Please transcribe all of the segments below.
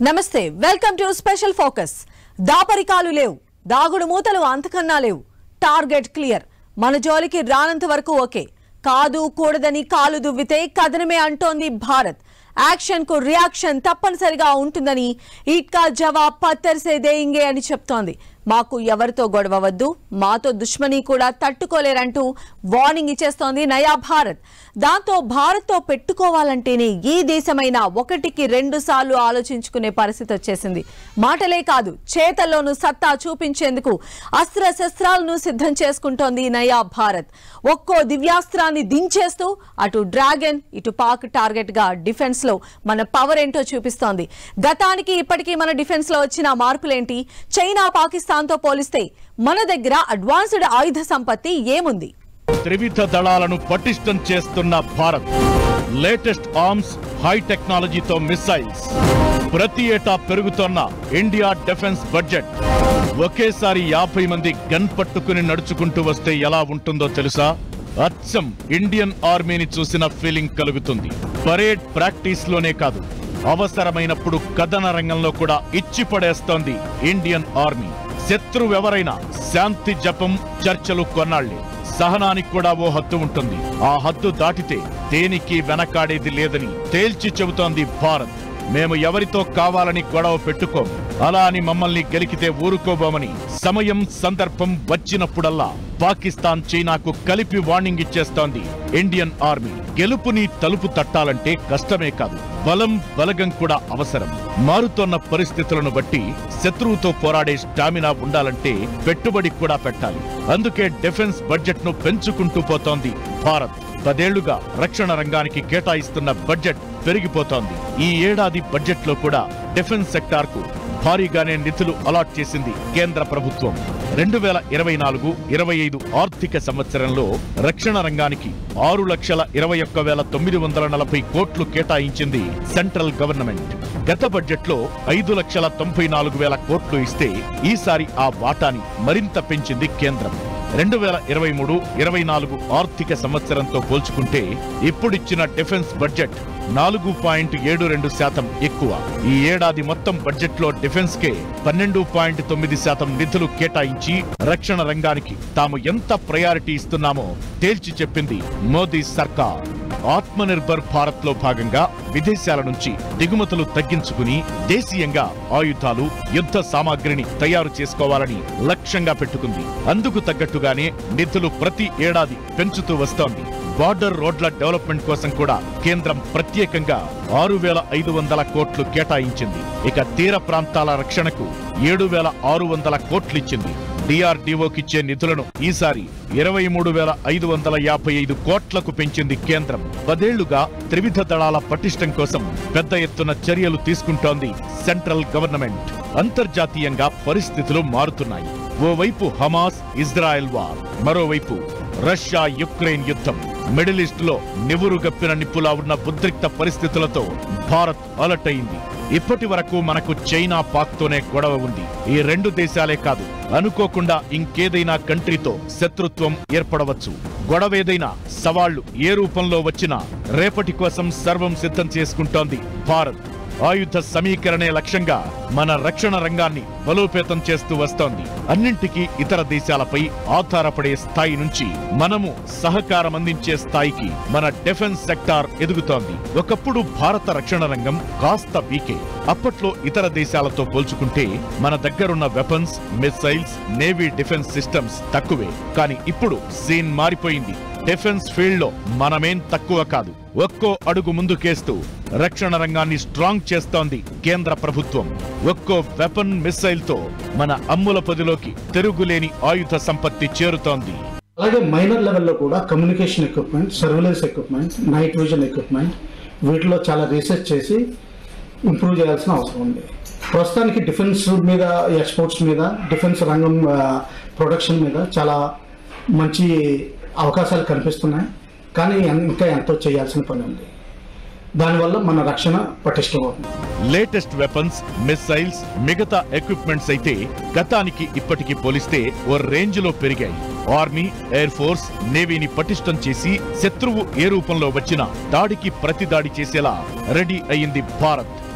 నమస్తే welcome to special focus దాపరికాలు లేవు దాగుడు మూతలు అంతకన్నా లేవు టార్గెట్ క్లియర్ మన జోలికి రానంత వరకు ఓకే కాదు కూడదని కాలు దువ్వితే కథనమే అంటోంది భారత్ యాక్షన్ కు రియాక్షన్ తప్పనిసరిగా ఉంటుందని ఈట్కా జవాబ్ పత్తర్సే దేయింగే అని చెప్తోంది మాకు ఎవరితో గొడవ వద్దు మాతో దుష్మని కూడా తట్టుకోలేరంటూ వార్నింగ్ ఇచ్చేస్తోంది నయా భారత్ దాంతో భారత్తో పెట్టుకోవాలంటేనే ఏ దేశమైనా ఒకటికి రెండు సార్లు ఆలోచించుకునే పరిస్థితి వచ్చేసింది మాటలే కాదు చేతల్లోనూ సత్తా చూపించేందుకు అస్త్ర శస్త్రాలను సిద్ధం చేసుకుంటోంది నయా భారత్ ఒక్కో దివ్యాస్త్రాన్ని దించేస్తూ అటు డ్రాగన్ ఇటు పాక్ టార్గెట్ గా డిఫెన్స్ లో మన పవర్ ఏంటో చూపిస్తోంది గతానికి ఇప్పటికీ మన డిఫెన్స్ లో వచ్చిన మార్పులేంటి చైనా పాకిస్తాన్ తో పోలిస్తే మన దగ్గర అడ్వాన్స్డ్ ఆయుధ సంపత్తి ఏముంది త్రివిధ దళాలను పటిష్టం చేస్తున్న భారత్ లేటెస్ట్ ఆర్మ్స్ హై టెక్నాలజీతో మిసైల్స్ ప్రతి ఏటా పెరుగుతోన్న ఇండియా డిఫెన్స్ బడ్జెట్ ఒకేసారి యాభై మంది గన్ పట్టుకుని నడుచుకుంటూ వస్తే ఎలా ఉంటుందో తెలుసా అచ్చం ఇండియన్ ఆర్మీని చూసిన ఫీలింగ్ కలుగుతుంది పరేడ్ ప్రాక్టీస్ లోనే కాదు అవసరమైనప్పుడు కథన రంగంలో కూడా ఇచ్చి పడేస్తోంది ఇండియన్ ఆర్మీ శత్రువెవరైనా శాంతి జపం చర్చలు కొన్నాళ్లే సహనానికి కూడా ఓ హద్దు ఉంటుంది ఆ హద్దు దాటితే దేనికి వెనకాడేది లేదని తేల్చి చెబుతోంది భారత్ మేము ఎవరితో కావాలని గొడవ పెట్టుకోం అలా అని మమ్మల్ని గెలికితే ఊరుకోబోమని సమయం సందర్భం వచ్చినప్పుడల్లా పాకిస్తాన్ చైనాకు కలిపి వార్నింగ్ ఇచ్చేస్తోంది ఇండియన్ ఆర్మీ గెలుపుని తలుపు తట్టాలంటే కష్టమే కాదు బలం బలగం కూడా అవసరం మారుతోన్న పరిస్థితులను బట్టి శత్రువుతో పోరాడే స్టామినా ఉండాలంటే పెట్టుబడి కూడా పెట్టాలి అందుకే డిఫెన్స్ బడ్జెట్ ను పెంచుకుంటూ పోతోంది భారత్ పదేళ్లుగా రక్షణ రంగానికి కేటాయిస్తున్న బడ్జెట్ పెరిగిపోతోంది ఈ ఏడాది బడ్జెట్ లో కూడా డిఫెన్స్ సెక్టార్ కు భారీగానే నిధులు అలాట్ చేసింది కేంద్ర ప్రభుత్వం రెండు వేల ఇరవై నాలుగు ఇరవై ఐదు ఆర్థిక సంవత్సరంలో రక్షణ రంగానికి ఆరు లక్షల ఇరవై ఒక్క వేల తొమ్మిది వందల నలభై కోట్లు కేటాయించింది సెంట్రల్ గవర్నమెంట్ గత బడ్జెట్ లో ఐదు లక్షల తొంభై నాలుగు వేల కోట్లు ఇస్తే ఈసారి ఆ వాటాని మరింత పెంచింది కేంద్రం రెండు వేల ఇరవై మూడు ఇరవై నాలుగు ఆర్థిక సంవత్సరంతో పోల్చుకుంటే ఇప్పుడిచ్చిన డిఫెన్స్ బడ్జెట్ నాలుగు పాయింట్ ఏడు రెండు శాతం ఎక్కువ ఈ ఏడాది మొత్తం బడ్జెట్ లో డిఫెన్స్ కే పన్నెండు పాయింట్ తొమ్మిది శాతం నిధులు కేటాయించి రక్షణ రంగానికి తాము ఎంత ప్రయారిటీ ఇస్తున్నామో తేల్చి చెప్పింది మోదీ సర్కార్ ఆత్మనిర్భర్ భారత్ లో భాగంగా విదేశాల నుంచి దిగుమతులు తగ్గించుకుని దేశీయంగా ఆయుధాలు యుద్ధ సామాగ్రిని తయారు చేసుకోవాలని లక్ష్యంగా పెట్టుకుంది అందుకు తగ్గట్టుగానే నిధులు ప్రతి ఏడాది పెంచుతూ వస్తోంది బార్డర్ రోడ్ల డెవలప్మెంట్ కోసం కూడా కేంద్రం ప్రత్యేకంగా ఆరు వేల ఐదు వందల కోట్లు కేటాయించింది ఇక తీర ప్రాంతాల రక్షణకు ఏడు వేల ఆరు వందల కోట్లిచ్చింది డిఆర్డీఓకిచ్చే నిధులను ఈసారి ఇరవై మూడు వేల ఐదు వందల యాభై ఐదు కోట్లకు పెంచింది కేంద్రం పదేళ్లుగా త్రివిధ దళాల పటిష్టం కోసం పెద్ద ఎత్తున చర్యలు తీసుకుంటోంది సెంట్రల్ గవర్నమెంట్ అంతర్జాతీయంగా పరిస్థితులు మారుతున్నాయి ఓవైపు హమాస్ ఇజ్రాయెల్ వార్ మరోవైపు రష్యా యుక్రెయిన్ యుద్ధం మిడిల్ ఈస్ట్ లో నివురుగప్పిన నిప్పులా ఉన్న ఉద్రిక్త పరిస్థితులతో భారత్ అలర్ట్ అయింది ఇప్పటి వరకు మనకు చైనా పాక్ తోనే గొడవ ఉంది ఈ రెండు దేశాలే కాదు అనుకోకుండా ఇంకేదైనా కంట్రీతో శత్రుత్వం ఏర్పడవచ్చు గొడవేదైనా సవాళ్లు ఏ రూపంలో వచ్చినా రేపటి కోసం సర్వం సిద్ధం చేసుకుంటోంది భారత్ ఆయుధ సమీకరణే లక్ష్యంగా మన రక్షణ రంగాన్ని బలోపేతం చేస్తూ వస్తోంది అన్నింటికీ ఇతర దేశాలపై ఆధారపడే స్థాయి నుంచి మనము సహకారం అందించే స్థాయికి మన డిఫెన్స్ సెక్టార్ ఎదుగుతోంది ఒకప్పుడు భారత రక్షణ రంగం కాస్త వీకే అప్పట్లో ఇతర దేశాలతో పోల్చుకుంటే మన దగ్గరున్న weapons missiles navy defence systems తక్కువే కానీ ఇప్పుడు సీన్ మారిపోయింది డిఫెన్స్ ఫీల్డ్ లో మనమేం తక్కువ కాదు ఒక్కో అడుగు ముందుకేస్తూ రక్షణ రంగాన్ని స్ట్రాంగ్ చేస్తోంది కేంద్ర ప్రభుత్వం ఒక్కో వెపన్ మిసైల్ తో మన అమ్ముల పొదిలోకి తిరుగులేని ఆయుధ సంపత్తి చేరుతోంది అలాగే మైనర్ లెవెల్లో కూడా communication equipment surveillance equipment night vision equipment వీటిలో చాలా రీసెర్చ్ చేసి ఇంప్రూవ్ చేయాల్సిన అవసరం ఉంది ప్రస్తుతానికి డిఫెన్స్ మీద ఎక్స్పోర్ట్స్ మీద డిఫెన్స్ రంగం ప్రొడక్షన్ మీద చాలా మంచి అవకాశాలు కనిపిస్తున్నాయి కానీ ఇంకా ఎంతో చేయాల్సిన పని ఉంది దానివల్ల మన రక్షణ పటిష్టమవుతుంది లేటెస్ట్ వెపన్స్ మిసైల్స్ మిగతా ఎక్విప్మెంట్స్ అయితే గతానికి ఇప్పటికి పోలిస్తే ఓ రేంజ్ లో పెరిగాయి ఆర్మీ ఎయిర్ ఫోర్స్ నేవీని పటిష్టం చేసి శత్రువు ఏ రూపంలో వచ్చినా దాడికి ప్రతి దాడి చేసేలా రెడీ అయింది భారత్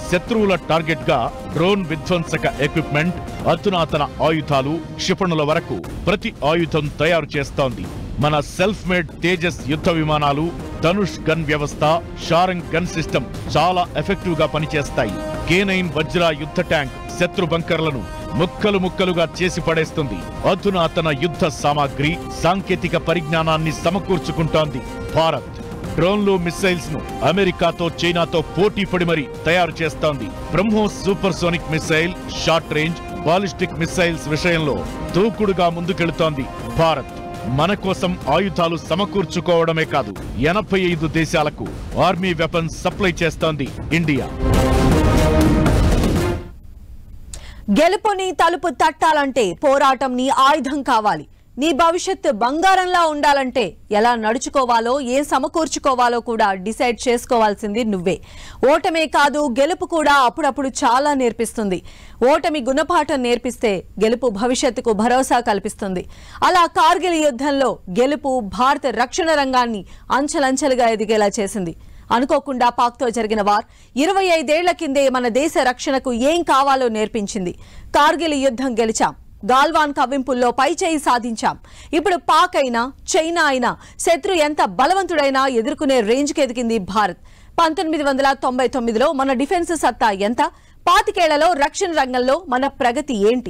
శత్రువుల టార్గెట్ గా డ్రోన్ విధ్వంసక ఎక్విప్మెంట్ అధునాతన ఆయుధాలు క్షిపణుల వరకు ప్రతి ఆయుధం తయారు చేస్తోంది మన సెల్ఫ్ మేడ్ తేజస్ యుద్ధ విమానాలు ధనుష్ గన్ వ్యవస్థ షారంగ్ గన్ సిస్టమ్ చాలా ఎఫెక్టివ్ గా పనిచేస్తాయి కేనైన్ వజ్ర యుద్ధ ట్యాంక్ శత్రు బంకర్లను ముక్కలు ముక్కలుగా చేసి పడేస్తుంది అధునాతన యుద్ధ సామాగ్రి సాంకేతిక పరిజ్ఞానాన్ని సమకూర్చుకుంటోంది భారత్ డ్రోన్లు మిస్సైల్స్ ను అమెరికాతో చైనాతో పోటీ పడి మరీ తయారు చేస్తోంది BrahMos supersonic missile short range ballistic missiles విషయంలో దూకుడుగా ముందుకెళుతోంది భారత్ మన కోసం ఆయుధాలు సమకూర్చుకోవడమే కాదు ఎనభై ఐదు దేశాలకు ఆర్మీ వెపన్స్ సప్లై చేస్తోంది ఇండియా గెలుపుని తలుపు తట్టాలంటే పోరాటం నీ ఆయుధం కావాలి నీ భవిష్యత్తు బంగారంలా ఉండాలంటే ఎలా నడుచుకోవాలో ఏం సమకూర్చుకోవాలో కూడా డిసైడ్ చేసుకోవాల్సింది నువ్వే ఓటమే కాదు గెలుపు కూడా అప్పుడప్పుడు చాలా నేర్పిస్తుంది ఓటమి గుణపాఠం నేర్పిస్తే గెలుపు భవిష్యత్తుకు భరోసా కల్పిస్తుంది అలా కార్గిల్ యుద్ధంలో గెలుపు భారత రక్షణ రంగాన్ని అంచెలంచెలుగా ఎదిగేలా చేసింది అనుకోకుండా పాక్తో జరిగిన వార్ ఇరవై ఐదేళ్ల కిందే మన దేశ రక్షణకు ఏం కావాలో నేర్పించింది కార్గిల్ యుద్ధం గెలిచాం గాల్వాన్ కవ్వింపుల్లో పైచేయి సాధించాం ఇప్పుడు పాక్ అయినా చైనా అయినా శత్రు ఎంత బలవంతుడైనా ఎదుర్కొనే రేంజ్కి ఎదిగింది భారత్ పంతొమ్మిది వందల తొంభై తొమ్మిదిలో మన డిఫెన్స్ సత్తా ఎంత పాతికేళ్లలో రక్షణ రంగంలో మన ప్రగతి ఏంటి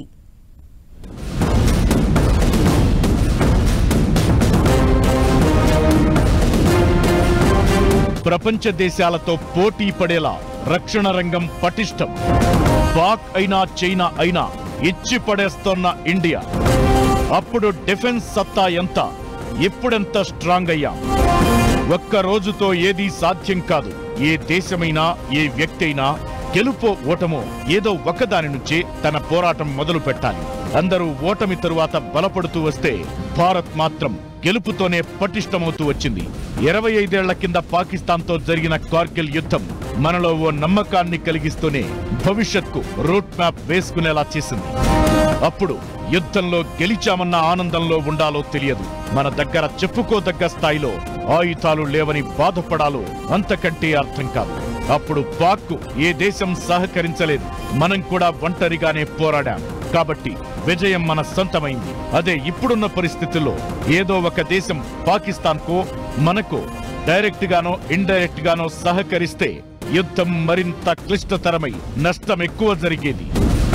ప్రపంచ దేశాలతో పోటీ పడేలా రక్షణ రంగం పటిష్టం పాక్ అయినా చైనా అయినా ఇచ్చి పడేస్తోన్న ఇండియా అప్పుడు డిఫెన్స్ సత్తా ఎంత ఇప్పుడెంత స్ట్రాంగ్ అయ్యాం ఒక్క రోజుతో ఏదీ సాధ్యం కాదు ఏ దేశమైనా ఏ వ్యక్తి అయినా గెలుపో ఓటమో ఏదో ఒకదాని నుంచే తన పోరాటం మొదలు పెట్టాలి అందరూ ఓటమి తరువాత బలపడుతూ వస్తే భారత్ మాత్రం గెలుపుతోనే పటిష్టమవుతూ వచ్చింది ఇరవై ఐదేళ్ల కింద పాకిస్తాన్తో జరిగిన కార్గిల్ యుద్ధం మనలో ఓ నమ్మకాన్ని కలిగిస్తూనే భవిష్యత్కు రూట్ మ్యాప్ వేసుకునేలా చేసింది అప్పుడు యుద్ధంలో గెలిచామన్న ఆనందంలో ఉండాలో తెలియదు మన దగ్గర చెప్పుకోదగ్గ స్థాయిలో ఆయుధాలు లేవని బాధపడాలో అంతకంటే అర్థం కాదు అప్పుడు పాక్కు ఏ దేశం సహకరించలేదు మనం కూడా ఒంటరిగానే పోరాడాం కాబట్టి విజయం మన సొంతమైంది అదే ఇప్పుడున్న పరిస్థితుల్లో ఏదో ఒక దేశం పాకిస్తాన్కో మనకో డైరెక్ట్ గానో ఇండైరెక్ట్ గానో సహకరిస్తే యుద్ధం మరింత క్లిష్టతరమై నష్టం ఎక్కువ జరిగేది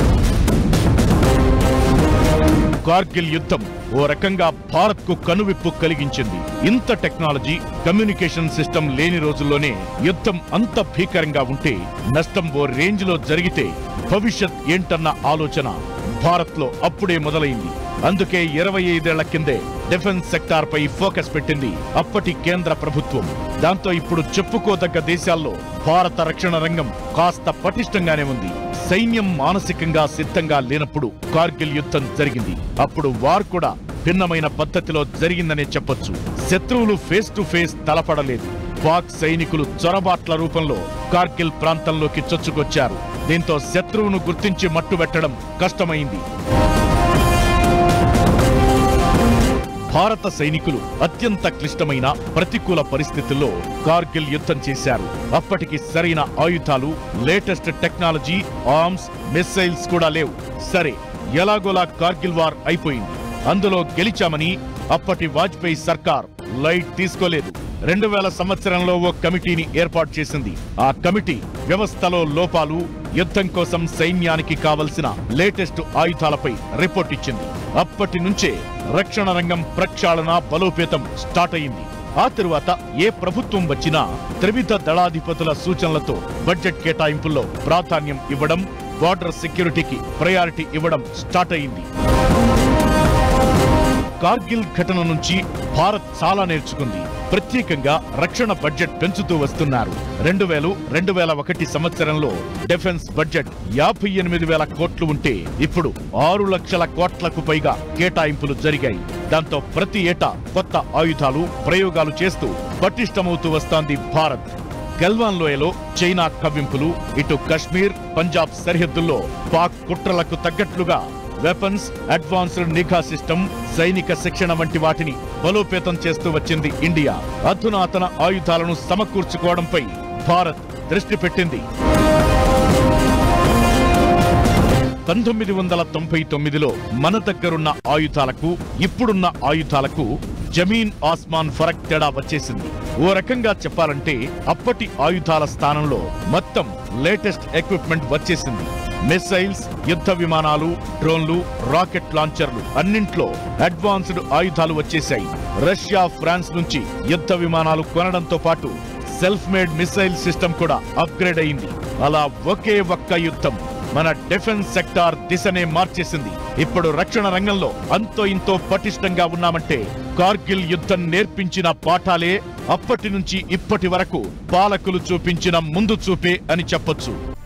కార్గిల్ యుద్ధం ఓ రకంగా భారత్ కు కనువిప్పు కలిగించింది ఇంత టెక్నాలజీ కమ్యూనికేషన్ సిస్టమ్ లేని రోజుల్లోనే యుద్ధం అంత భీకరంగా ఉంటే నష్టం ఓ రేంజ్ లో జరిగితే భవిష్యత్ ఏంటన్న ఆలోచన భారత్ లో అప్పుడే మొదలైంది అందుకే ఇరవై ఐదేళ్ల కిందే డిఫెన్స్ సెక్టార్ పై ఫోకస్ పెట్టింది అప్పటి కేంద్ర ప్రభుత్వం దాంతో ఇప్పుడు చెప్పుకోదగ్గ దేశాల్లో భారత రక్షణ రంగం కాస్త పటిష్టంగానే ఉంది సైన్యం మానసికంగా సిద్ధంగా లేనప్పుడు కార్గిల్ యుద్ధం జరిగింది అప్పుడు వార్ కూడా భిన్నమైన పద్ధతిలో జరిగిందనే చెప్పొచ్చు శత్రువులు ఫేస్ టు ఫేస్ తలపడలేదు పాక్ సైనికులు చొరబాట్ల రూపంలో కార్గిల్ ప్రాంతంలోకి చొచ్చుకొచ్చారు దీంతో శత్రువును గుర్తించి మట్టుబెట్టడం కష్టమైంది భారత సైనికులు అత్యంత క్లిష్టమైన ప్రతికూల పరిస్థితుల్లో కార్గిల్ యుద్ధం చేశారు అప్పటికి సరైన ఆయుధాలు లేటెస్ట్ టెక్నాలజీ ఆర్మ్స్ మిస్సైల్స్ కూడా లేవు సరే ఎలాగోలా కార్గిల్ వార్ అయిపోయింది అందులో గెలిచామని అప్పటి వాజ్పేయి సర్కార్ లైట్ తీసుకోలేదు రెండు వేల సంవత్సరంలో ఓ కమిటీని ఏర్పాటు చేసింది ఆ కమిటీ వ్యవస్థలో లోపాలు యుద్ధం కోసం సైన్యానికి కావలసిన లేటెస్ట్ ఆయుధాలపై రిపోర్ట్ ఇచ్చింది అప్పటి నుంచే రక్షణ రంగం ప్రక్షాళన బలోపేతం స్టార్ట్ అయింది ఆ తరువాత ఏ ప్రభుత్వం వచ్చినా త్రివిధ దళాధిపతుల సూచనలతో బడ్జెట్ కేటాయింపుల్లో ప్రాధాన్యం ఇవ్వడం బార్డర్ సెక్యూరిటీకి ప్రయారిటీ ఇవ్వడం స్టార్ట్ అయింది కార్గిల్ ఘటన నుంచి భారత్ చాలా నేర్చుకుంది ప్రత్యేకంగా రక్షణ బడ్జెట్ పెంచుతూ వస్తున్నారు రెండు వేలు రెండు వేల ఒకటి సంవత్సరంలో డిఫెన్స్ బడ్జెట్ యాభై ఎనిమిది వేల కోట్లు ఉంటే ఇప్పుడు ఆరు లక్షల కోట్లకు పైగా కేటాయింపులు జరిగాయి దాంతో ప్రతి ఏటా కొత్త ఆయుధాలు ప్రయోగాలు చేస్తూ పటిష్టమవుతూ వస్తోంది భారత్ గల్వాన్ లోయలో చైనా కవ్వింపులు ఇటు కశ్మీర్ పంజాబ్ సరిహద్దుల్లో పాక్ కుట్రలకు తగ్గట్లుగా వెపన్స్ అడ్వాన్స్డ్ నిఘా సిస్టమ్ సైనిక శిక్షణ వంటి వాటిని బలోపేతం చేస్తూ వచ్చింది ఇండియా అధునాతన ఆయుధాలను సమకూర్చుకోవడంపై భారత్ దృష్టి పెట్టింది పంతొమ్మిది వందల తొంభై తొమ్మిదిలో మన దగ్గరున్న ఆయుధాలకు ఇప్పుడున్న ఆయుధాలకు జమీన్ ఆస్మాన్ ఫరక్ తేడా వచ్చేసింది ఓ రకంగా చెప్పాలంటే అప్పటి ఆయుధాల స్థానంలో మొత్తం లేటెస్ట్ ఎక్విప్మెంట్ వచ్చేసింది మిసైల్స్ యుద్ధ విమానాలు డ్రోన్లు రాకెట్ లాంచర్లు అన్నింట్లో అడ్వాన్స్డ్ ఆయుధాలు వచ్చేశాయి రష్యా ఫ్రాన్స్ నుంచి యుద్ధ విమానాలు కొనడంతో పాటు సెల్ఫ్ మేడ్ మిసైల్ సిస్టమ్ కూడా అప్గ్రేడ్ అయింది అలా ఒకే ఒక్క యుద్ధం మన డిఫెన్స్ సెక్టార్ దిశనే మార్చేసింది ఇప్పుడు రక్షణ రంగంలో అంతో ఇంతో పటిష్టంగా ఉన్నామంటే కార్గిల్ యుద్ధం నేర్పించిన పాఠాలే అప్పటి నుంచి ఇప్పటి వరకు పాలకులు చూపించిన ముందు చూపే అని చెప్పొచ్చు